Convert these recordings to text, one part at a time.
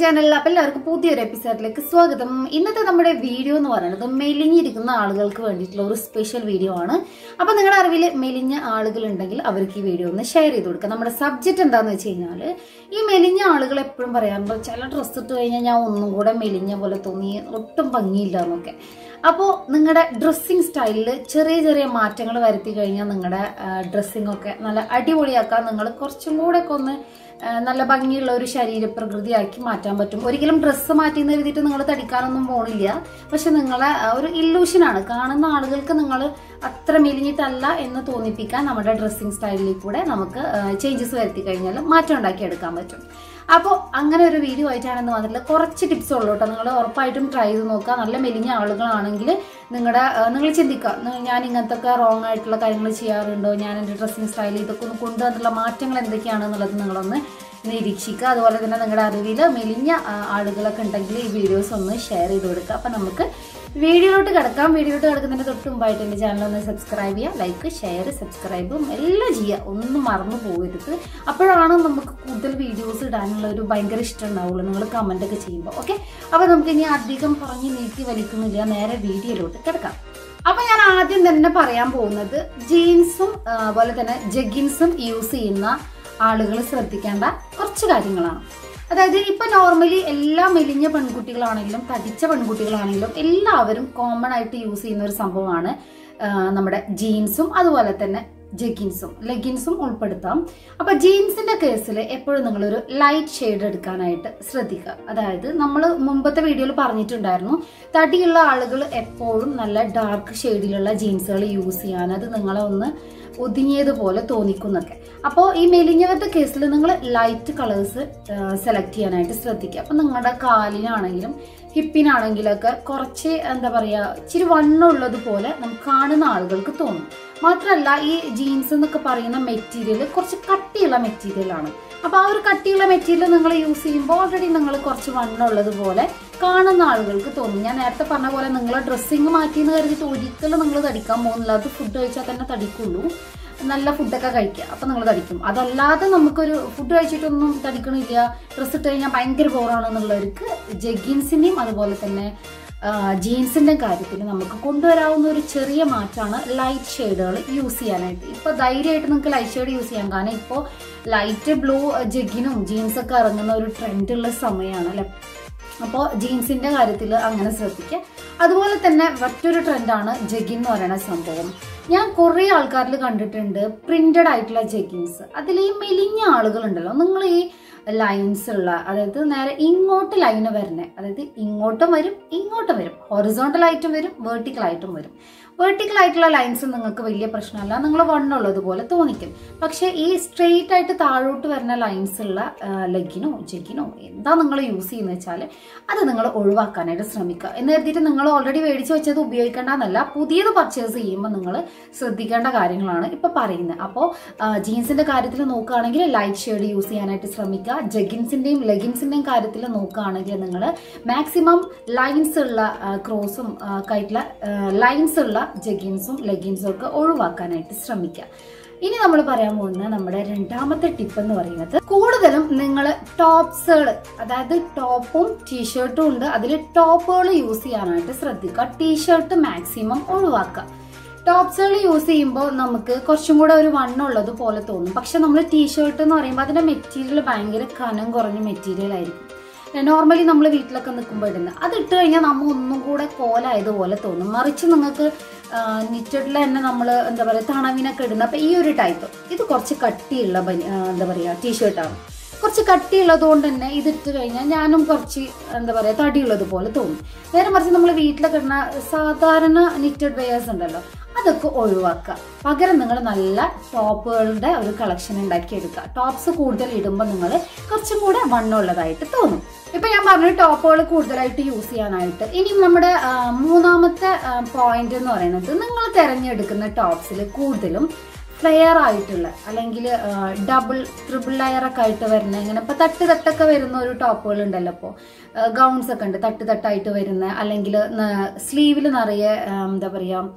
ചാനലിൽ അപ്പോൾ എല്ലാവർക്കും പുതിയൊരു എപ്പിസോഡിലേക്ക് സ്വാഗതം ഇന്നത്തെ നമ്മുടെ വീഡിയോ എന്ന് പറയുന്നത് മെലിഞ്ഞിരിക്കുന്ന ആളുകൾക്ക് വേണ്ടിയിട്ടുള്ള ഒരു സ്പെഷ്യൽ വീഡിയോ ആണ് അപ്പോൾ നിങ്ങളുടെ അറിവിൽ മെലിഞ്ഞ ആളുകൾ ഉണ്ടെങ്കിൽ അവർക്ക് ഈ വീഡിയോ ഒന്ന് ഷെയർ ചെയ്ത് കൊടുക്കുക നമ്മുടെ സബ്ജക്റ്റ് എന്താണെന്ന് വെച്ച് കഴിഞ്ഞാൽ ഈ മെലിഞ്ഞ ആളുകൾ എപ്പോഴും പറയാറുണ്ട് ചില ഡ്രസ്സ് ഇട്ട് കഴിഞ്ഞാൽ ഞാൻ ഒന്നും കൂടെ മെലിഞ്ഞ പോലെ തോന്നി ഒട്ടും ഭംഗിയില്ല എന്നൊക്കെ അപ്പോൾ നിങ്ങളുടെ ഡ്രസ്സിങ് സ്റ്റൈലിൽ ചെറിയ ചെറിയ മാറ്റങ്ങൾ വരുത്തി കഴിഞ്ഞാൽ നിങ്ങളുടെ ഡ്രസ്സിംഗ് ഒക്കെ നല്ല അടിപൊളിയാക്കാൻ നിങ്ങൾ കുറച്ചും കൂടെ ഒക്കെ ഒന്ന് ആ, നല്ല ഭംഗിയുള്ള ഒരു ശരീരപ്രകൃതിയാക്കി മാറ്റാൻ പറ്റും ഒരിക്കലും ഡ്രസ്സ് മാറ്റി എന്ന് എഴുതിയിട്ട് നിങ്ങൾ തടിക്കാനൊന്നും പോണില്ല പക്ഷെ നിങ്ങളെ ആ, ഒരു ഇല്ലൂഷനാണ് കാണുന്ന ആളുകൾക്ക് നിങ്ങൾ അത്ര മെലിഞ്ഞിട്ടല്ല എന്ന് തോന്നിപ്പിക്കാൻ നമ്മുടെ ഡ്രസ്സിങ് സ്റ്റൈലിൽ കൂടെ നമുക്ക് ചേഞ്ചസ് വരുത്തി കഴിഞ്ഞാൽ മാറ്റം ഉണ്ടാക്കിയെടുക്കാൻ പറ്റും അപ്പോൾ അങ്ങനെ ഒരു വീഡിയോ ആയിട്ടാണെന്ന് വന്നിട്ടുള്ള കുറച്ച് ടിപ്സ് ഉള്ളൂ കേട്ടോ നിങ്ങൾ ഉറപ്പായിട്ടും ട്രൈ ചെയ്ത് നോക്കുക നല്ല മെലിഞ്ഞ ആളുകളാണെങ്കിൽ നിങ്ങളുടെ നിങ്ങൾ ചിന്തിക്കുക ന- ഞാൻ ഇങ്ങനത്തെ ഒക്കെ റോങ് ആയിട്ടുള്ള കാര്യങ്ങൾ ചെയ്യാറുണ്ടോ ഞാൻ എൻ്റെ ഡ്രസ്സിങ് സ്റ്റൈൽ ഇതൊക്കെ ഒന്ന് കൊണ്ടുവന്നിട്ടുള്ള മാറ്റങ്ങൾ എന്തൊക്കെയാണെന്നുള്ളത് നിങ്ങളൊന്ന് നിരീക്ഷിക്കുക അതുപോലെ തന്നെ നിങ്ങളുടെ അറിവിൽ മെലിഞ്ഞ ആ, ആളുകളൊക്കെ ഉണ്ടെങ്കിൽ ഈ വീഡിയോസ് ഒന്ന് ഷെയർ ചെയ്ത് കൊടുക്കുക അപ്പം നമുക്ക് വീഡിയോയിലോട്ട് കിടക്കാം വീഡിയോയിലോട്ട് കിടക്കുന്നതിന് തൊട്ട് മുമ്പായിട്ട് എൻ്റെ ചാനൽ ഒന്ന് സബ്സ്ക്രൈബ് ചെയ്യുക ലൈക്ക് ഷെയർ സബ്സ്ക്രൈബും എല്ലാം ചെയ്യുക ഒന്നും മറന്നു പോകരുത് അപ്പോഴാണ് നമുക്ക് കൂടുതൽ വീഡിയോസ് ഇടാനുള്ള ഒരു ഭയങ്കര ഇഷ്ടം ഉണ്ടാവുള്ളൂ നിങ്ങൾ കമൻ്റ് ഒക്കെ ചെയ്യുമ്പോൾ ഓക്കെ അപ്പോൾ നമുക്ക് ഇനി അധികം പറഞ്ഞ് നീട്ടി വലിക്കുന്നില്ല നേരെ വീഡിയോയിലോട്ട് കിടക്കാം അപ്പൊ ഞാൻ ആദ്യം തന്നെ പറയാൻ പോകുന്നത് ജീൻസും അതുപോലെ തന്നെ ജഗിൻസും യൂസ് ചെയ്യുന്ന ആളുകൾ ശ്രദ്ധിക്കേണ്ട കുറച്ച് കാര്യങ്ങളാണ് അതായത് ഇപ്പൊ നോർമലി എല്ലാ മെലിഞ്ഞ പെൺകുട്ടികളാണെങ്കിലും തടിച്ച പെൺകുട്ടികളാണെങ്കിലും എല്ലാവരും കോമൺ ആയിട്ട് യൂസ് ചെയ്യുന്ന ഒരു സംഭവമാണ് ആ, നമ്മുടെ ജീൻസും അതുപോലെ തന്നെ ജഗിൻസും ലെഗിൻസും ഉൾപ്പെടുത്താം അപ്പൊ ജീൻസിന്റെ കേസിൽ എപ്പോഴും നിങ്ങളൊരു ലൈറ്റ് ഷെയ്ഡ് എടുക്കാനായിട്ട് ശ്രദ്ധിക്കുക അതായത് നമ്മൾ മുമ്പത്തെ വീഡിയോയിൽ പറഞ്ഞിട്ടുണ്ടായിരുന്നു തടിയുള്ള ആളുകൾ എപ്പോഴും നല്ല ഡാർക്ക് ഷെയ്ഡിലുള്ള ജീൻസുകൾ യൂസ് ചെയ്യാൻ അത് നിങ്ങളെ ഒന്ന് ഒതുങ്ങിയതുപോലെ തോന്നിക്കുന്നൊക്കെ അപ്പോൾ ഈ മെലിഞ്ഞവരുടെ കേസിൽ നിങ്ങൾ ലൈറ്റ് കളേഴ്സ് സെലക്ട് ചെയ്യാനായിട്ട് ശ്രദ്ധിക്കുക അപ്പം നിങ്ങളുടെ കാലിനാണെങ്കിലും ഹിപ്പിനാണെങ്കിലൊക്കെ കുറച്ച് എന്താ പറയുക ഇച്ചിരി വണ്ണമുള്ളതുപോലെ നമുക്ക് കാണുന്ന ആളുകൾക്ക് തോന്നും മാത്രമല്ല ഈ ജീൻസ് എന്നൊക്കെ പറയുന്ന മെറ്റീരിയൽ കുറച്ച് കട്ടിയുള്ള മെറ്റീരിയലാണ് അപ്പോൾ ആ ഒരു കട്ടിയുള്ള മെറ്റീരിയൽ നിങ്ങൾ യൂസ് ചെയ്യുമ്പോൾ ഓൾറെഡി നിങ്ങൾ കുറച്ച് വണ്ണമുള്ളതുപോലെ കാണുന്ന ആളുകൾക്ക് തോന്നും ഞാൻ നേരത്തെ പറഞ്ഞ പോലെ നിങ്ങൾ ഡ്രസ്സിങ് മാറ്റിയെന്ന് കരുതിയിട്ട് ഒരിക്കലും നിങ്ങൾ തടിക്കാൻ പോകുന്നില്ല അത് ഫുഡ് കഴിച്ചാൽ തന്നെ തടിക്കുള്ളൂ നല്ല ഫുഡൊക്കെ കഴിക്കുക അപ്പം നിങ്ങൾ തടിക്കും അതല്ലാതെ നമുക്കൊരു ഫുഡ് കഴിച്ചിട്ടൊന്നും തടിക്കണില്ല ഡ്രസ്സ് ഇട്ട് കഴിഞ്ഞാൽ ഭയങ്കര ബോറാണെന്നുള്ളവർക്ക് ജഗിൻസിൻ്റെയും അതുപോലെ തന്നെ ജീൻസിൻ്റെ കാര്യത്തിൽ നമുക്ക് കൊണ്ടുവരാവുന്ന ഒരു ചെറിയ മാറ്റമാണ് ലൈറ്റ് ഷെയ്ഡുകൾ യൂസ് ചെയ്യാനായിട്ട് ഇപ്പോൾ ധൈര്യമായിട്ട് നിങ്ങൾക്ക് ലൈറ്റ് ഷെയ്ഡ് യൂസ് ചെയ്യാം കാരണം ഇപ്പോൾ ലൈറ്റ് ബ്ലൂ ജഗിനും ജീൻസൊക്കെ ഇറങ്ങുന്ന ഒരു ട്രെൻഡുള്ള സമയമാണ് അല്ലേ അപ്പോൾ ജീൻസിന്റെ കാര്യത്തിൽ അങ്ങനെ ശ്രദ്ധിക്കുക അതുപോലെ തന്നെ മറ്റൊരു ട്രെൻഡാണ് ജഗിൻ എന്ന് പറയുന്ന സംഭവം ഞാൻ കുറേ ആൾക്കാരിൽ കണ്ടിട്ടുണ്ട് പ്രിന്റഡ് ആയിട്ടുള്ള ജഗിൻസ് അതിൽ ഈ മെലിഞ്ഞ ആളുകളുണ്ടല്ലോ നിങ്ങൾ ഈ ലൈൻസ് ഉള്ള അതായത് നേരെ ഇങ്ങോട്ട് ലൈന് വരണേ അതായത് ഇങ്ങോട്ടും വരും ഇങ്ങോട്ടും വരും ഹൊറിസോണ്ടൽ ആയിട്ടും വരും വേർട്ടിക്കൽ ആയിട്ടും വരും വേർട്ടിക്കൽ ആയിട്ടുള്ള ലൈൻസ് നിങ്ങൾക്ക് വലിയ പ്രശ്നമല്ല നിങ്ങൾ വണ്ണുള്ളതുപോലെ തോന്നിക്കും പക്ഷേ ഈ സ്ട്രെയിറ്റ് ആയിട്ട് താഴോട്ട് വരുന്ന ലൈൻസ് ഉള്ള ലെഗിനോ ജെഗിനോ എന്താ നിങ്ങൾ യൂസ് ചെയ്യുന്നത് വെച്ചാൽ അത് നിങ്ങൾ ഒഴിവാക്കാനായിട്ട് ശ്രമിക്കുക എന്ന് കരുതിയിട്ട് നിങ്ങൾ ഓൾറെഡി മേടിച്ച് വെച്ചത് ഉപയോഗിക്കേണ്ടെന്നല്ല പുതിയത് പർച്ചേസ് ചെയ്യുമ്പോൾ നിങ്ങൾ ശ്രദ്ധിക്കേണ്ട കാര്യങ്ങളാണ് ഇപ്പൊ പറയുന്നത് അപ്പോൾ ജീൻസിന്റെ കാര്യത്തിൽ നോക്കുകയാണെങ്കിൽ ലൈറ്റ് ഷെയ്ഡ് യൂസ് ചെയ്യാനായിട്ട് ശ്രമിക്കുക ജഗിൻസിന്റെയും ലെഗിൻസിന്റെയും കാര്യത്തിൽ നോക്കുകയാണെങ്കിൽ നിങ്ങൾ മാക്സിമം ലൈൻസ് ഉള്ള ക്രോസും ആയിട്ടുള്ള ലൈൻസ് ഉള്ള ജഗിൻസും ലെഗിൻസും ഒക്കെ ഒഴിവാക്കാനായിട്ട് ശ്രമിക്കുക ഇനി നമ്മൾ പറയാൻ പോകുന്ന നമ്മുടെ രണ്ടാമത്തെ ടിപ്പ് എന്ന് പറയുന്നത് കൂടുതലും നിങ്ങൾ ടോപ്സുകൾ അതായത് ടോപ്പും ടീഷർട്ടും ഉണ്ട് അതിൽ ടോപ്പുകൾ യൂസ് ചെയ്യാനായിട്ട് ശ്രദ്ധിക്കുക ടീഷർട്ട് മാക്സിമം ഒഴിവാക്കുക ടോപ്സുകൾ യൂസ് ചെയ്യുമ്പോൾ നമുക്ക് കുറച്ചും കൂടെ ഒരു വണ്ണുള്ളത് പോലെ തോന്നും പക്ഷെ നമ്മൾ ടീഷർട്ട് എന്ന് പറയുമ്പോൾ അതിന്റെ മെറ്റീരിയൽ ഭയങ്കര കനം കുറഞ്ഞ മെറ്റീരിയൽ ആയിരിക്കും നോർമലി നമ്മൾ വീട്ടിലൊക്കെ നിൽക്കുമ്പോൾ ഇടുന്നത് അത് ഇട്ട് കഴിഞ്ഞാൽ നമ്മൾ ഒന്നും കൂടെ കോലായതുപോലെ തോന്നും മറിച്ച് നിങ്ങൾക്ക് നിറ്റഡിൽ തന്നെ നമ്മൾ എന്താ പറയുക തണവിനൊക്കെ ഇടുന്നത് അപ്പം ഈ ഒരു ടൈപ്പ് ഇത് കുറച്ച് കട്ടിയുള്ള ബനി- ആ, എന്താ പറയുക ടീഷർട്ടാണ് കുറച്ച് കട്ടിയുള്ളത് കൊണ്ട് തന്നെ ഇതിട്ട് കഴിഞ്ഞാൽ ഞാനും കുറച്ച് എന്താ പറയുക തടിയുള്ളത് പോലെ തോന്നും നേരെ മറിച്ച് നമ്മൾ വീട്ടിലൊക്കെ ഇടുന്ന സാധാരണ നിറ്റഡ് വെയേഴ്സ് ഉണ്ടല്ലോ അതൊക്കെ ഒഴിവാക്കുക പകരം നിങ്ങൾ നല്ല ടോപ്പുകളുടെ ഒരു കളക്ഷൻ ഉണ്ടാക്കിയെടുക്കുക ടോപ്സ് കൂടുതൽ ഇടുമ്പോൾ നിങ്ങൾ കുറച്ചും കൂടെ വണ്ണമുള്ളതായിട്ട് തോന്നും ഇപ്പൊ ഞാൻ പറഞ്ഞു ടോപ്പുകൾ കൂടുതലായിട്ട് യൂസ് ചെയ്യാനായിട്ട് ഇനി നമ്മുടെ ആ, മൂന്നാമത്തെ പോയിന്റ് എന്ന് പറയുന്നത് നിങ്ങൾ തിരഞ്ഞെടുക്കുന്ന ടോപ്സിൽ കൂടുതലും ഫ്ലെയർ ആയിട്ടുള്ള അല്ലെങ്കിൽ ഡബിൾ ട്രിപ്പിൾ ലെയർ ഒക്കെ ആയിട്ട് വരുന്ന ഇങ്ങനെ ഇപ്പൊ തട്ട് തട്ടൊക്കെ വരുന്ന ഒരു ടോപ്പുകൾ ഉണ്ടല്ലോ ഇപ്പോൾ ഗൗൺസ് ഒക്കെ ഉണ്ട് തട്ട് തട്ടായിട്ട് വരുന്ന അല്ലെങ്കിൽ സ്ലീവിൽ നിറയെ ആ, എന്താ പറയാ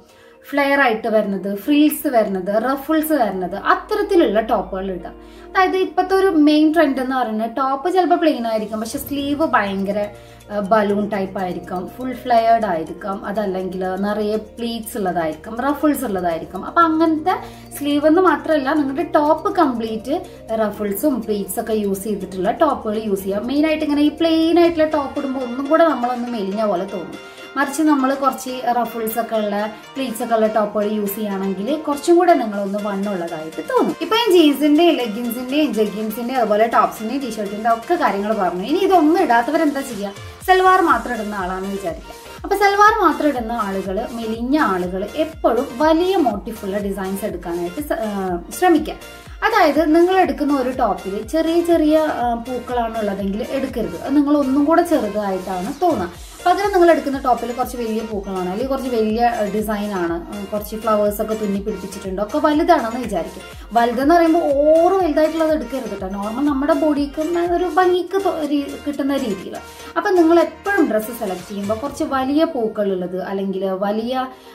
ഫ്ലെയർ ആയിട്ട് വരുന്നത് ഫ്രീൽസ് വരുന്നത് റഫിൾസ് വരുന്നത് അത്തരത്തിലുള്ള ടോപ്പുകൾ ഇടാം അതായത് ഇപ്പോഴത്തെ ഒരു മെയിൻ ട്രെൻഡ് എന്ന് പറയുന്നത് ടോപ്പ് ചിലപ്പോൾ പ്ലെയിൻ ആയിരിക്കും പക്ഷെ സ്ലീവ് ഭയങ്കര ബലൂൺ ടൈപ്പ് ആയിരിക്കും ഫുൾ ഫ്ലെയർഡ് ആയിരിക്കും അതല്ലെങ്കിൽ നിറയെ പ്ലീറ്റ്സ് ഉള്ളതായിരിക്കും റഫിൾസ് ഉള്ളതായിരിക്കും അപ്പൊ അങ്ങനത്തെ സ്ലീവ് എന്ന് മാത്രമല്ല നിങ്ങളുടെ ടോപ്പ് കംപ്ലീറ്റ് റഫിൾസും പ്ലീറ്റ്സ് ഒക്കെ യൂസ് ചെയ്തിട്ടുള്ള ടോപ്പുകൾ യൂസ് ചെയ്യാം മെയിൻ ആയിട്ട് ഇങ്ങനെ ഈ പ്ലെയിൻ ആയിട്ടുള്ള ടോപ്പ് ഇടുമ്പോൾ ഒന്നും കൂടെ നമ്മളൊന്ന് മെലിഞ്ഞ പോലെ തോന്നും മറിച്ച് നമ്മൾ കുറച്ച് റഫിൾസ് ഒക്കെ ഉള്ള പ്ലീറ്റ്സ് ഒക്കെ ഉള്ള ടോപ്പുകൾ യൂസ് ചെയ്യുകയാണെങ്കിൽ കുറച്ചും കൂടെ നിങ്ങളൊന്ന് വണ്ണുള്ളതായിട്ട് തോന്നും ഇപ്പൊ ഞാൻ ജീൻസിന്റെയും ലെഗിൻസിന്റെയും ജഗ്ഗിൻസിന്റെയും അതുപോലെ ടോപ്സിന്റെയും ടീഷർട്ടിന്റെ ഒക്കെ കാര്യങ്ങൾ പറഞ്ഞു ഇനി ഇതൊന്നും ഇടാത്തവരെന്താ ചെയ്യുക സൽവാർ മാത്രം ഇടുന്ന ആളാണെന്ന് വിചാരിക്കുക അപ്പൊ സൽവാർ മാത്രം ഇടുന്ന ആളുകൾ മെലിഞ്ഞ ആളുകൾ എപ്പോഴും വലിയ മോട്ടിഫുള്ള ഡിസൈൻസ് എടുക്കാനായിട്ട് സ- ആ, ശ്രമിക്കുക അതായത് നിങ്ങൾ എടുക്കുന്ന ഒരു ടോപ്പിൽ ചെറിയ ചെറിയ ആ, പൂക്കളാണ് ഉള്ളതെങ്കിൽ എടുക്കരുത് അത് നിങ്ങൾ ഒന്നും കൂടെ ചെറുതായിട്ടാണ് തോന്നുക പകരം നിങ്ങൾ എടുക്കുന്ന ടോപ്പിൽ കുറച്ച് വലിയ പൂക്കളാണ് അല്ലെങ്കിൽ കുറച്ച് വലിയ ഡിസൈൻ ആണ് ഉം, കുറച്ച് ഫ്ലവേഴ്സ് ഒക്കെ തുന്നി പിടിപ്പിച്ചിട്ടുണ്ട് ഒക്കെ വലുതാണെന്ന് വിചാരിക്കും വലുതെന്ന് പറയുമ്പോൾ ഓറ് വലുതായിട്ടുള്ളത് എടുക്കരുത് കേട്ടോ നോർമൽ നമ്മുടെ ബോഡിക്ക് ഒരു ഭംഗിക്ക് തോ- രീ- കിട്ടുന്ന രീതിയിൽ അപ്പം നിങ്ങൾ എപ്പോഴും ഡ്രസ്സ് സെലക്ട് ചെയ്യുമ്പോൾ കുറച്ച് വലിയ പൂക്കളുള്ളത് അല്ലെങ്കിൽ വലിയ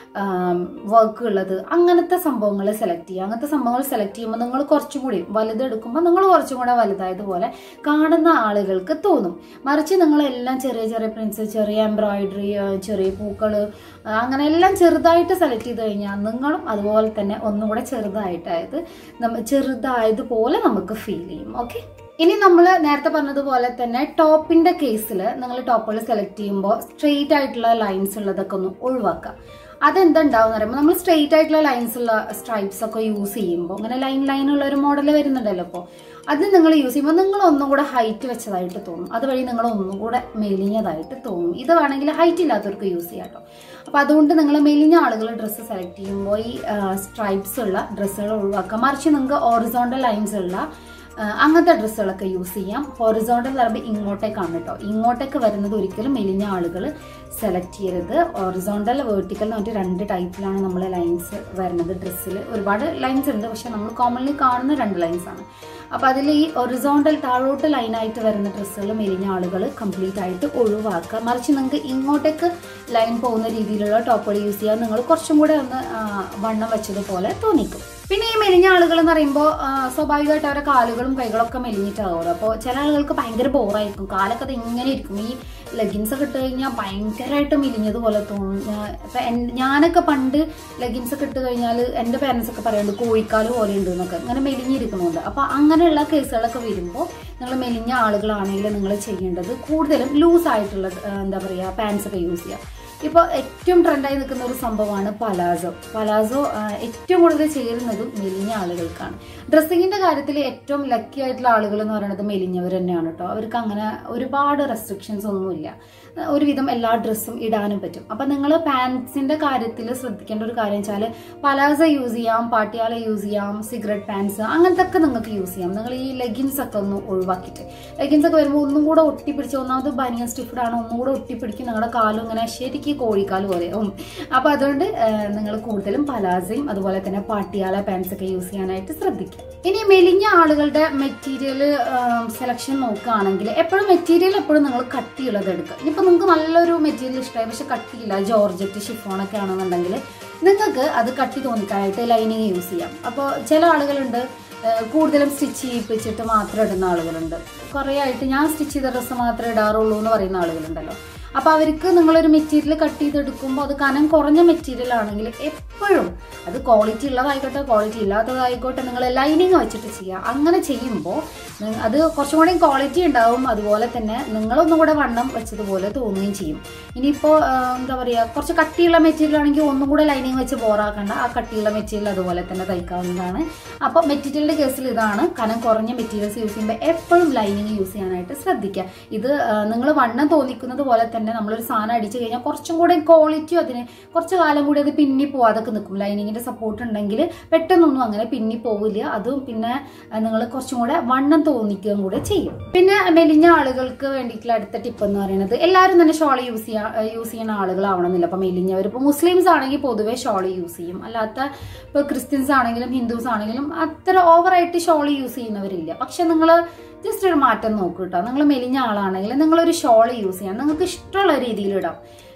വർക്ക് ഉള്ളത് അങ്ങനത്തെ സംഭവങ്ങൾ സെലക്ട് ചെയ്യുക അങ്ങനത്തെ സംഭവങ്ങൾ സെലക്ട് ചെയ്യുമ്പോൾ നിങ്ങൾ കുറച്ചും കൂടി വലുതെടുക്കുമ്പോൾ നിങ്ങൾ കുറച്ചും കൂടെ വലുതായതുപോലെ കാണുന്ന ആളുകൾക്ക് തോന്നും മറിച്ച് നിങ്ങളെല്ലാം ചെറിയ ചെറിയ പ്രിൻസ് ചെറിയ എംബ്രോയിഡറി ചെറിയ പൂക്കൾ അങ്ങനെ എല്ലാം ചെറുതായിട്ട് സെലക്ട് ചെയ്ത് കഴിഞ്ഞാൽ നിങ്ങളും അതുപോലെ തന്നെ ഒന്നും കൂടെ ചെറുതായിട്ടായത് നമ്മ ചെറുതായതുപോലെ നമുക്ക് ഫീൽ ചെയ്യും ഓക്കെ ഇനി നമ്മൾ നേരത്തെ പറഞ്ഞതുപോലെ തന്നെ ടോപ്പിന്റെ കേസിൽ നിങ്ങൾ ടോപ്പുകൾ സെലക്ട് ചെയ്യുമ്പോൾ സ്ട്രെയിറ്റ് ആയിട്ടുള്ള ലൈൻസ് ഉള്ളതൊക്കെ ഒന്ന് ഒഴിവാക്കുക അതെന്താ ഉണ്ടാവും പറയുമ്പോൾ നമ്മൾ സ്ട്രെയിറ്റ് ആയിട്ടുള്ള ലൈൻസ് ഉള്ള സ്ട്രൈപ്സ് ഒക്കെ യൂസ് ചെയ്യുമ്പോൾ അങ്ങനെ ലൈൻ ലൈൻ ഉള്ള ഒരു മോഡൽ വരുന്നുണ്ടല്ലോ ഇപ്പോൾ അത് നിങ്ങൾ യൂസ് ചെയ്യുമ്പോൾ നിങ്ങൾ ഒന്നും കൂടെ ഹൈറ്റ് വെച്ചതായിട്ട് തോന്നും അതുവഴി നിങ്ങൾ ഒന്നും കൂടെ മെലിഞ്ഞതായിട്ട് തോന്നും ഇത് വേണമെങ്കിൽ ഹൈറ്റ് ഇല്ലാത്തവർക്ക് യൂസ് ചെയ്യാം കേട്ടോ അപ്പോൾ അതുകൊണ്ട് നിങ്ങൾ മെലിഞ്ഞ ആളുകൾ ഡ്രസ്സ് സെലക്ട് ചെയ്യുമ്പോൾ ഈ സ്ട്രൈപ്സ് ഉള്ള ഡ്രസ്സുകൾ ഒഴിവാക്കുക മറിച്ച് നിങ്ങൾക്ക് ഓറിസോണ്ടൽ ലൈൻസ് ഉള്ള ആ, അങ്ങനത്തെ ഡ്രസ്സുകളൊക്കെ യൂസ് ചെയ്യാം ഹൊറിസോണ്ടൽ പറയുമ്പോൾ ഇങ്ങോട്ടേക്കാണ് കേട്ടോ ഇങ്ങോട്ടേക്ക് വരുന്നത് ഒരിക്കലും മെലിഞ്ഞ ആളുകൾ സെലക്ട് ചെയ്യരുത് ഹൊറിസോണ്ടൽ വേർട്ടിക്കൽ എന്ന് പറഞ്ഞിട്ട് രണ്ട് ടൈപ്പിലാണ് നമ്മൾ ലൈൻസ് വരുന്നത് ഡ്രസ്സിൽ ഒരുപാട് ലൈൻസ് ഉണ്ട് പക്ഷെ നമ്മൾ കോമൺലി കാണുന്ന രണ്ട് ലൈൻസ് ആണ് അപ്പോൾ അതിൽ ഈ ഒറിസോണ്ടൽ താഴോട്ട് ലൈനായിട്ട് വരുന്ന ഡ്രസ്സുകൾ മെലിഞ്ഞ ആളുകൾ കംപ്ലീറ്റ് ആയിട്ട് ഒഴിവാക്കുക മറിച്ച് നിങ്ങൾക്ക് ഇങ്ങോട്ടേക്ക് ലൈൻ പോകുന്ന രീതിയിലുള്ള ടോപ്പുകൾ യൂസ് ചെയ്യാൻ നിങ്ങൾ കുറച്ചും കൂടെ ഒന്ന് ആ, വണ്ണം വെച്ചതുപോലെ തോന്നിക്കും പിന്നെ ഈ മെലിഞ്ഞ ആളുകൾ എന്ന് പറയുമ്പോൾ സ്വാഭാവികമായിട്ട് അവരുടെ കാലുകളും കൈകളൊക്കെ മെലിഞ്ഞിട്ടാകുമല്ലോ അപ്പോൾ ചില ആളുകൾക്ക് ഭയങ്കര ബോറായിരിക്കും കാലൊക്കെ അത് ഇങ്ങനെ ഇരിക്കും ഈ ലെഗിൻസ് ഒക്കെ ഇട്ട് കഴിഞ്ഞാൽ ഭയങ്കരമായിട്ട് മെലിഞ്ഞതുപോലെ തോന്നും ഞാൻ- ഇപ്പൊ എൻ- ഞാനൊക്കെ പണ്ട് ലെഗിൻസ് ഒക്കെ ഇട്ട് കഴിഞ്ഞാൽ എൻ്റെ പേരൻസ് ഒക്കെ പറയുന്നുണ്ട് കോഴിക്കാല് പോലെ ഉണ്ട് എന്നൊക്കെ ഇങ്ങനെ മെലിഞ്ഞിരിക്കുന്നുണ്ട് അപ്പോൾ അങ്ങനെയുള്ള കേസുകളൊക്കെ വരുമ്പോൾ നിങ്ങൾ മെലിഞ്ഞ ആളുകളാണെങ്കിൽ നിങ്ങൾ ചെയ്യേണ്ടത് കൂടുതലും ലൂസ് ആയിട്ടുള്ള ആ, എന്താ പറയുക പാൻസ് ഒക്കെ യൂസ് ചെയ്യുക ഇപ്പോൾ ഏറ്റവും ട്രെൻഡായി നിൽക്കുന്ന ഒരു സംഭവമാണ് പലാസോ പലാസോ ആ, ഏറ്റവും കൂടുതൽ ചേരുന്നതും മെലിഞ്ഞ ആളുകൾക്കാണ് ഡ്രസ്സിങ്ങിന്റെ കാര്യത്തിൽ ഏറ്റവും ലക്കി ആയിട്ടുള്ള ആളുകൾ എന്ന് പറയുന്നത് മെലിഞ്ഞവർ തന്നെയാണ് കേട്ടോ അവർക്ക് അങ്ങനെ ഒരുപാട് റെസ്ട്രിക്ഷൻസ് ഒന്നുമില്ല ഒരുവിധം എല്ലാ ഡ്രസ്സും ഇടാനും പറ്റും അപ്പം നിങ്ങൾ പാൻസിന്റെ കാര്യത്തിൽ ശ്രദ്ധിക്കേണ്ട ഒരു കാര്യം വെച്ചാൽ പലാസ യൂസ് ചെയ്യാം പാട്ടിയാല യൂസ് ചെയ്യാം സിഗരറ്റ് പാൻസ് അങ്ങനത്തെ ഒക്കെ നിങ്ങൾക്ക് യൂസ് ചെയ്യാം നിങ്ങൾ ഈ ലെഗിൻസ് ഒക്കെ ഒന്ന് ഒഴിവാക്കിയിട്ട് ലെഗിൻസ് ഒക്കെ വരുമ്പോൾ ഒന്നും കൂടെ ഒട്ടിപ്പിടിച്ച് ഒന്നാമത് ബനിയൻ സ്റ്റിഫ്ഡ് ആണ് ഒന്നും കൂടെ ഒട്ടിപ്പിടിക്കും നിങ്ങളുടെ കാലും ഇങ്ങനെ ശരിക്കും കോഴിക്കാല് പോലെയാവും അപ്പോൾ അതുകൊണ്ട് നിങ്ങൾ കൂടുതലും പലാസയും അതുപോലെ തന്നെ പാട്ടിയാല പാൻസ് ഒക്കെ യൂസ് ചെയ്യാനായിട്ട് ശ്രദ്ധിക്കുക ഇനി മെലിഞ്ഞ ആളുകളുടെ മെറ്റീരിയൽ സെലക്ഷൻ നോക്കുകയാണെങ്കിൽ എപ്പോഴും മെറ്റീരിയൽ എപ്പോഴും നിങ്ങൾ കട്ടിയുള്ളത് എടുക്കുക ഇനിയിപ്പോൾ നിങ്ങൾക്ക് നല്ലൊരു മെറ്റീരിയൽ ഇഷ്ടമായി പക്ഷെ കട്ടിയില്ല ജോർജറ്റ് ഷിഫോണൊക്കെ ആണെന്നുണ്ടെങ്കിൽ നിങ്ങൾക്ക് അത് കട്ടി തോന്നിക്കാനായിട്ട് ലൈനിങ് യൂസ് ചെയ്യാം അപ്പോൾ ചില ആളുകളുണ്ട് ഏഹ് കൂടുതലും സ്റ്റിച്ച് ചെയ്യിപ്പിച്ചിട്ട് മാത്രം ഇടുന്ന ആളുകളുണ്ട് കുറേ ആയിട്ട് ഞാൻ സ്റ്റിച്ച് ചെയ്ത ഡ്രസ്സ് മാത്രമേ ഇടാറുള്ളൂ എന്ന് പറയുന്ന ആളുകളുണ്ടല്ലോ അപ്പോൾ അവർക്ക് നിങ്ങളൊരു മെറ്റീരിയൽ കട്ട് ചെയ്തെടുക്കുമ്പോൾ അത് കനം കുറഞ്ഞ മെറ്റീരിയൽ ആണെങ്കിൽ എപ്പോഴും അത് ക്വാളിറ്റി ഉള്ളതായിക്കോട്ടെ ക്വാളിറ്റി ഇല്ലാത്തതായിക്കോട്ടെ നിങ്ങൾ ലൈനിങ് വെച്ചിട്ട് ചെയ്യുക അങ്ങനെ ചെയ്യുമ്പോൾ നി- അത് കുറച്ചും കൂടി ക്വാളിറ്റി ഉണ്ടാവും അതുപോലെ തന്നെ നിങ്ങളൊന്നും കൂടെ വണ്ണം വെച്ചതുപോലെ തോന്നുകയും ചെയ്യും ഇനിയിപ്പോൾ എന്താ പറയുക കുറച്ച് കട്ടിയുള്ള മെറ്റീരിയൽ ആണെങ്കിൽ ഒന്നും കൂടെ ലൈനിങ് വെച്ച് ബോറാക്കണ്ട ആ കട്ടിയുള്ള മെറ്റീരിയൽ അതുപോലെ തന്നെ തയ്ക്കാവുന്നതാണ് അപ്പോൾ മെറ്റീരിയലിൻ്റെ കേസിൽ ഇതാണ് കനം കുറഞ്ഞ മെറ്റീരിയൽസ് യൂസ് ചെയ്യുമ്പോൾ എപ്പോഴും ലൈനിങ് യൂസ് ചെയ്യാനായിട്ട് ശ്രദ്ധിക്കുക ഇത് നിങ്ങൾ വണ്ണം തോന്നിക്കുന്നത് പോലെ തന്നെ നമ്മളൊരു സാധനം അടിച്ചു കഴിഞ്ഞാൽ കുറച്ചും കൂടെ ക്വാളിറ്റി അതിന് കുറച്ച് കാലം കൂടി അത് പിന്നി പോവാതൊക്കെ നിൽക്കും ലൈനിങ്ങിന്റെ സപ്പോർട്ട് ഉണ്ടെങ്കിൽ പെട്ടെന്നൊന്നും അങ്ങനെ പിന്നി പോവില്ല അതും പിന്നെ നിങ്ങൾ കുറച്ചും കൂടെ വണ്ണം തോന്നിക്കുകയും കൂടെ ചെയ്യും പിന്നെ മെലിഞ്ഞ ആളുകൾക്ക് വേണ്ടിയിട്ടുള്ള അടുത്ത ടിപ്പ് എന്ന് പറയുന്നത് എല്ലാവരും തന്നെ ഷോൾ യൂസ് ചെയ്യാ യൂസ് ചെയ്യുന്ന ആളുകളാവണമെന്നില്ല അപ്പം മെലിഞ്ഞവർ ഇപ്പോൾ മുസ്ലിംസ് ആണെങ്കിൽ പൊതുവേ ഷോൾ യൂസ് ചെയ്യും അല്ലാത്ത ഇപ്പോൾ ക്രിസ്ത്യൻസ് ആണെങ്കിലും ഹിന്ദുസ് ആണെങ്കിലും അത്ര ഓവറായിട്ട് ഷോൾ യൂസ് ചെയ്യുന്നവരില്ല പക്ഷെ നിങ്ങൾ ജസ്റ്റ് ഒരു മാറ്റം നോക്കൂ കേട്ടോ നിങ്ങൾ മെലിഞ്ഞ ആളാണെങ്കിൽ നിങ്ങളൊരു ഷോൾ യൂസ് ചെയ്യാം നിങ്ങൾക്ക് ഇഷ്ടമുള്ള രീതിയിൽ ഇടാം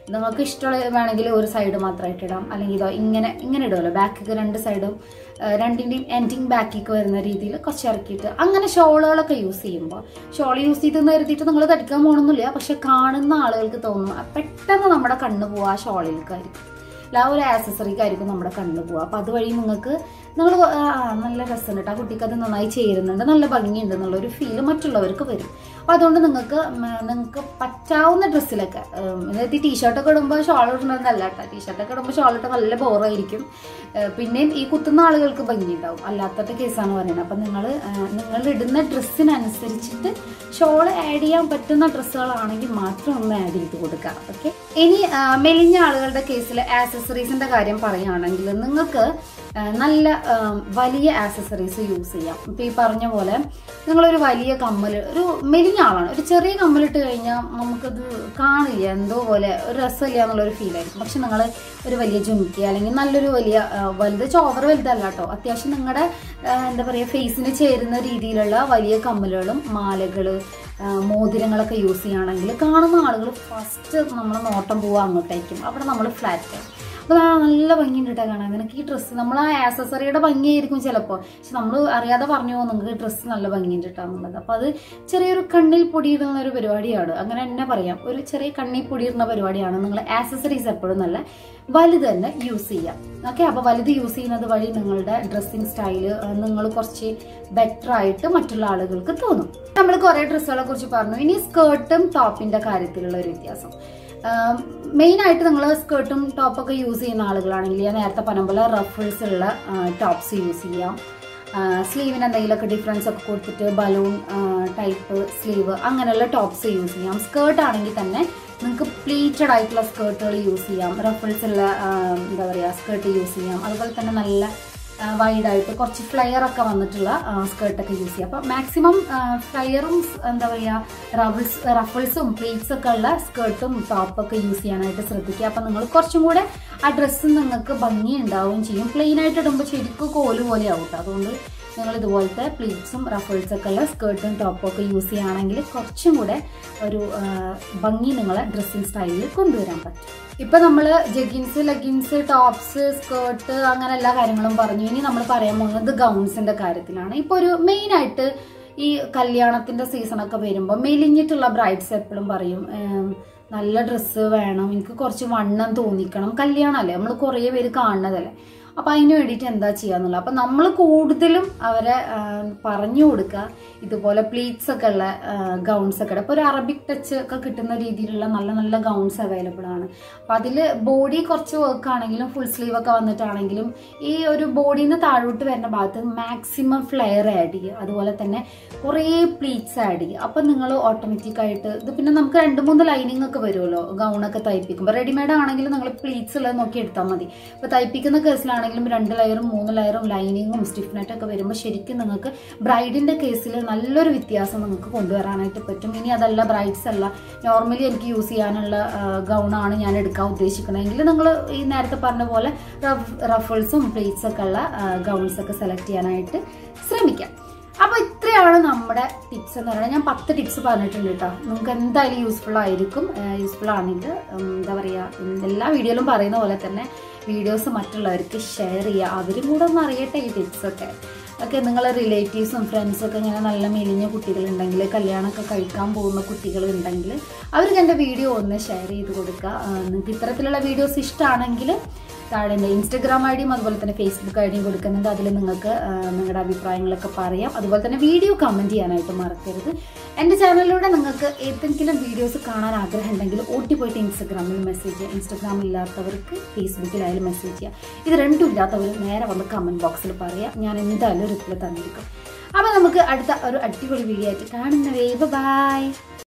നിങ്ങൾക്ക് ഇഷ്ടമുള്ള വേണമെങ്കിൽ ഒരു സൈഡ് മാത്രമായിട്ട് ഇടാം അല്ലെങ്കിൽ ഇതോ ഇങ്ങനെ ഇങ്ങനെ ഇടുമല്ലോ ബാക്കിക്ക് രണ്ട് സൈഡും രണ്ടിൻ്റെയും എൻഡിങ് ബാക്കിക്ക് വരുന്ന രീതിയിൽ കുറച്ച് ഇറക്കിയിട്ട് അങ്ങനെ ഷോളുകളൊക്കെ യൂസ് ചെയ്യുമ്പോൾ ഷോൾ യൂസ് ചെയ്തെന്ന് കരുതിയിട്ട് നിങ്ങൾ തടിക്കാൻ പോകണമെന്നില്ല പക്ഷെ കാണുന്ന ആളുകൾക്ക് തോന്നും "ആ, പെട്ടെന്ന് നമ്മുടെ കണ്ണ് പോവുക ആ ഷോളിലേക്കായിരിക്കും അല്ല ആ ഒരു ആക്സസറിക്കായിരിക്കും നമ്മുടെ കണ്ണ് പോവുക അപ്പം അതുവഴി നിങ്ങൾക്ക് നിങ്ങൾ നല്ല രസമുണ്ട് കേട്ടോ ആ കുട്ടിക്ക് അത് നന്നായി ചേരുന്നുണ്ട് നല്ല ഭംഗിയുണ്ട് എന്നുള്ള ഒരു ഫീല് മറ്റുള്ളവർക്ക് വരും അപ്പം അതുകൊണ്ട് നിങ്ങൾക്ക് നിങ്ങൾക്ക് പറ്റാവുന്ന ഡ്രസ്സിലൊക്കെ അതായത് ഈ ടീഷർട്ടൊക്കെ ഇടുമ്പോൾ ഷോൾ ഇടുന്നതല്ല കേട്ടോ ടീഷർട്ടൊക്കെ ഇടുമ്പോൾ ഷോൾ ഇട്ട് നല്ല ബോറായിരിക്കും ഏഹ് പിന്നെയും ഈ കുത്തുന്ന ആളുകൾക്ക് ഭംഗിയുണ്ടാവും അല്ലാത്തത്തെ കേസാണ് പറയുന്നത് അപ്പം നിങ്ങൾ നിങ്ങൾ ഇടുന്ന ഡ്രസ്സിനനുസരിച്ചിട്ട് ഷോൾ ആഡ് ചെയ്യാൻ പറ്റുന്ന ഡ്രസ്സുകളാണെങ്കിൽ മാത്രം ഒന്ന് ആഡ് ചെയ്ത് കൊടുക്കുക ഓക്കെ ഇനി ആ, മെലിഞ്ഞ ആളുകളുടെ കേസിൽ ആക്സസറീസിന്റെ കാര്യം പറയുകയാണെങ്കിൽ നിങ്ങൾക്ക് ആ, നല്ല ആ, വലിയ ആക്സസറീസ് യൂസ് ചെയ്യാം ഇപ്പം ഈ പറഞ്ഞ പോലെ നിങ്ങളൊരു വലിയ കമ്മൽ ഒരു മെലിഞ്ഞ ആളാണ് ഒരു ചെറിയ കമ്മലിട്ട് കഴിഞ്ഞാൽ നമുക്കത് കാണില്ല എന്തോ പോലെ ഒരു രസമില്ല എന്നുള്ളൊരു ഫീലായിരിക്കും പക്ഷെ നിങ്ങൾ ഒരു വലിയ ജുംക്കി അല്ലെങ്കിൽ നല്ലൊരു വലിയ ആ, വലുത് ചോവർ വലുതല്ല കേട്ടോ അത്യാവശ്യം നിങ്ങളുടെ എന്താ പറയുക ഫേസിന് ചേരുന്ന രീതിയിലുള്ള വലിയ കമ്മലുകളും മാലകൾ മോതിരങ്ങളൊക്കെ യൂസ് ചെയ്യുകയാണെങ്കിൽ കാണുന്ന ആളുകൾ ഫസ്റ്റ് നമ്മൾ നോട്ടം പോവുക അങ്ങോട്ടേക്കും അവിടെ നമ്മൾ ഫ്ലാറ്റ് ആവും അപ്പോൾ ആ നല്ല ഭംഗിയുണ്ട് കേട്ടോ കാണാൻ നിനക്ക് ഈ ഡ്രസ്സ് നമ്മൾ ആ ആക്സസറിയുടെ ഭംഗിയായിരിക്കും ചിലപ്പോൾ പക്ഷെ നമ്മൾ അറിയാതെ പറഞ്ഞു പോകും നിങ്ങൾക്ക് ഡ്രസ്സ് നല്ല ഭംഗിയുണ്ട് കേട്ടോ എന്നുള്ളത് അപ്പോൾ അത് ചെറിയൊരു കണ്ണിൽ പൊടിയിടുന്ന ഒരു പരിപാടിയാണ് അങ്ങനെ തന്നെ പറയാം ഒരു ചെറിയ കണ്ണിൽ പൊടിയിടുന്ന പരിപാടിയാണ് നിങ്ങൾ ആക്സസറീസ് എപ്പോഴും നല്ല വലുത് തന്നെ യൂസ് ചെയ്യാം ഓക്കെ അപ്പോൾ വലുത് യൂസ് ചെയ്യുന്നത് വഴി നിങ്ങളുടെ ഡ്രസ്സിങ് സ്റ്റൈല് നിങ്ങൾ കുറച്ച് ബെറ്റർ ആയിട്ട് മറ്റുള്ള ആളുകൾക്ക് തോന്നും നമ്മൾ കുറേ ഡ്രസ്സുകളെ കുറിച്ച് പറഞ്ഞു ഇനി സ്കേർട്ടും ടോപ്പിന്റെ കാര്യത്തിലുള്ള ഒരു വ്യത്യാസം മെയിൻ ആയിട്ട് നിങ്ങൾ സ്കേർട്ടും ടോപ്പൊക്കെ യൂസ് ചെയ്യുന്ന ആളുകളാണെങ്കിൽ ഞാൻ നേരത്തെ പറഞ്ഞ പോലെ റഫിൾസ് ഉള്ള ടോപ്സ് യൂസ് ചെയ്യാം സ്ലീവിന് എന്തെങ്കിലുമൊക്കെ ഡിഫറൻസ് ഒക്കെ കൊടുത്തിട്ട് ബലൂൺ ടൈപ്പ് സ്ലീവ് അങ്ങനെയുള്ള ടോപ്സ് യൂസ് ചെയ്യാം സ്കേർട്ട് ആണെങ്കിൽ തന്നെ നിങ്ങൾക്ക് പ്ലീറ്റഡ് ആയിട്ടുള്ള സ്കേർട്ടുകൾ യൂസ് ചെയ്യാം റഫിൾസ് ഉള്ള ആ, എന്താ പറയുക സ്കേർട്ട് യൂസ് ചെയ്യാം അതുപോലെ തന്നെ നല്ല വൈഡായിട്ട് കുറച്ച് ഫ്ലയർ ഒക്കെ വന്നിട്ടുള്ള സ്കേർട്ടൊക്കെ യൂസ് ചെയ്യാം അപ്പോൾ മാക്സിമം ഫ്ലയറും എന്താ പറയുക റഫിൾസ് റഫിൾസും പ്ലീറ്റ്സ് ഒക്കെ ഉള്ള സ്കേർട്ടും ടോപ്പൊക്കെ യൂസ് ചെയ്യാനായിട്ട് ശ്രദ്ധിക്കുക അപ്പോൾ നിങ്ങൾ കുറച്ചും കൂടെ ആ ഡ്രസ്സ് നിങ്ങൾക്ക് ഭംഗി ഉണ്ടാവുകയും ചെയ്യും പ്ലെയിൻ ആയിട്ട് ഇടുമ്പോൾ ശരിക്കും കോല് പോലെ ആവും ട്ടോ. അതുകൊണ്ട് നിങ്ങൾ ഇതുപോലത്തെ പ്ലീറ്റ്സും റഫിൾസ് ഒക്കെ ഉള്ള സ്കേർട്ടും ടോപ്പും ഒക്കെ യൂസ് ചെയ്യുകയാണെങ്കിൽ കുറച്ചും കൂടെ ഒരു ആ, ഭംഗി നിങ്ങളെ ഡ്രസ്സിങ് സ്റ്റൈലിൽ കൊണ്ടുവരാൻ പറ്റും ഇപ്പൊ നമ്മൾ ജഗിൻസ് ലെഗിൻസ് ടോപ്സ് സ്കേർട്ട് അങ്ങനെ എല്ലാ കാര്യങ്ങളും പറഞ്ഞു ഇനി നമ്മൾ പറയാൻ പോകുന്നത് ഗൗൺസിന്റെ കാര്യത്തിലാണ് ഇപ്പൊ ഒരു മെയിൻ ആയിട്ട് ഈ കല്യാണത്തിന്റെ സീസണൊക്കെ വരുമ്പോൾ മെലിഞ്ഞിട്ടുള്ള ബ്രൈഡ്സ് എപ്പോഴും പറയും "ഏം, നല്ല ഡ്രസ്സ് വേണം എനിക്ക് കുറച്ച് വണ്ണം തോന്നിക്കണം കല്യാണമല്ലേ നമ്മൾ കുറേ പേര് കാണുന്നതല്ലേ അപ്പൊ അതിന് വേണ്ടിയിട്ട് എന്താ ചെയ്യാന്നുള്ളത് അപ്പൊ നമ്മൾ കൂടുതലും അവരെ ആ, പറഞ്ഞു കൊടുക്കുക ഇതുപോലെ പ്ലീറ്റ്സ് ഒക്കെ ഉള്ള ഗൗൺസ് ഒക്കെ ഇപ്പൊ ഒരു അറബിക് ടച്ച് ഒക്കെ കിട്ടുന്ന രീതിയിലുള്ള നല്ല നല്ല ഗൗൺസ് അവൈലബിൾ ആണ് അപ്പൊ അതിൽ ബോഡി കുറച്ച് വർക്ക് ആണെങ്കിലും ഫുൾ സ്ലീവ് ഒക്കെ വന്നിട്ടാണെങ്കിലും ഈ ഒരു ബോഡിയിൽ നിന്ന് താഴോട്ട് വരുന്ന ഭാഗത്ത് മാക്സിമം ഫ്ലെയർ ആഡ് ചെയ്യുക അതുപോലെ തന്നെ കുറേ പ്ലീറ്റ്സ് ആഡ് ചെയ്യുക അപ്പൊ നിങ്ങൾ ഓട്ടോമാറ്റിക് ആയിട്ട് ഇത് പിന്നെ നമുക്ക് രണ്ട് മൂന്ന് ലൈനിങ് ഒക്കെ വരുമല്ലോ ഗൗണൊക്കെ തയ്പ്പിക്കുമ്പോൾ റെഡിമെയ്ഡ് ആണെങ്കിലും നിങ്ങൾ പ്ലീറ്റ്സ് ഉള്ളത് നോക്കി എടുത്താൽ മതി ഇപ്പൊ തയ്പ്പിക്കുന്ന കേസിലാണെങ്കിലും രണ്ട് ലെയറും മൂന്ന് ലെയറും ലൈനിങ്ങും സ്റ്റിഫ്നെറ്റ് ഒക്കെ വരുമ്പോൾ ശരിക്കും നിങ്ങൾക്ക് ബ്രൈഡിന്റെ കേസിൽ നല്ലൊരു വ്യത്യാസം നിങ്ങൾക്ക് കൊണ്ടുവരാനായിട്ട് പറ്റും ഇനി അതല്ല ബ്രൈഡ്സ് അല്ല നോർമലി എനിക്ക് യൂസ് ചെയ്യാനുള്ള ഗൗണാണ് ഞാൻ എടുക്കാൻ ഉദ്ദേശിക്കുന്നതെങ്കിൽ നിങ്ങൾ ഈ നേരത്തെ പറഞ്ഞ പോലെ റഫിൾസും പ്ലേറ്റ്സ് ഒക്കെ ഉള്ള ഗൗൺസ് ഒക്കെ സെലക്ട് ചെയ്യാനായിട്ട് ശ്രമിക്കാം അപ്പൊ ഇത്രയാണ് നമ്മുടെ ടിപ്സ് എന്ന് പറയുന്നത് ഞാൻ പത്ത് ടിപ്സ് പറഞ്ഞിട്ടുണ്ട് കേട്ടോ നിങ്ങൾക്ക് എന്തായാലും യൂസ്ഫുൾ ആയിരിക്കും യൂസ്ഫുൾ ആണെങ്കിൽ ഉം, എന്താ പറയുക എല്ലാ വീഡിയോയിലും പറയുന്ന പോലെ തന്നെ വീഡിയോസ് മറ്റുള്ളവർക്ക് ഷെയർ ചെയ്യുക അവരും കൂടെ ഒന്ന് അറിയട്ടെ ഈ ടിപ്സ് ഒക്കെ ഒക്കെ നിങ്ങളെ റിലേറ്റീവ്സും ഫ്രണ്ട്സും ഒക്കെ ഇങ്ങനെ നല്ല മെലിഞ്ഞ കുട്ടികളുണ്ടെങ്കിൽ കല്യാണമൊക്കെ കഴിക്കാൻ പോകുന്ന കുട്ടികളുണ്ടെങ്കിൽ അവർക്ക് എൻ്റെ വീഡിയോ ഒന്ന് ഷെയർ ചെയ്ത് കൊടുക്കുക ആ, നിങ്ങൾക്ക് ഇത്തരത്തിലുള്ള വീഡിയോസ് ഇഷ്ടമാണെങ്കിൽ താഴെ എൻ്റെ ഇൻസ്റ്റഗ്രാം ഐ ഡിയും അതുപോലെ തന്നെ ഫേസ്ബുക്ക് ഐ ഡിയും കൊടുക്കുന്നുണ്ട് അതിൽ നിങ്ങൾക്ക് ആ, നിങ്ങളുടെ അഭിപ്രായങ്ങളൊക്കെ പറയാം അതുപോലെ തന്നെ വീഡിയോ കമൻറ്റ് ചെയ്യാനായിട്ട് മറക്കരുത് എൻ്റെ ചാനലിലൂടെ നിങ്ങൾക്ക് ഏതെങ്കിലും വീഡിയോസ് കാണാൻ ആഗ്രഹം ഉണ്ടെങ്കിൽ ഓട്ടി പോയിട്ട് ഇൻസ്റ്റഗ്രാമിൽ മെസ്സേജ് ചെയ്യുക ഇൻസ്റ്റഗ്രാം ഇല്ലാത്തവർക്ക് ഫേസ്ബുക്കിലായാലും മെസ്സേജ് ചെയ്യുക ഇത് രണ്ടും ഇല്ലാത്തവർ നേരെ വന്ന് കമൻറ്റ് ബോക്സിൽ പറയാം ഞാൻ എന്തായാലും റിപ്ലൈ തന്നിരിക്കും അപ്പോൾ നമുക്ക് അടുത്ത ഒരു അടിപൊളി വീഡിയോ ആയിട്ട് കാണുന്നവേ ബൈ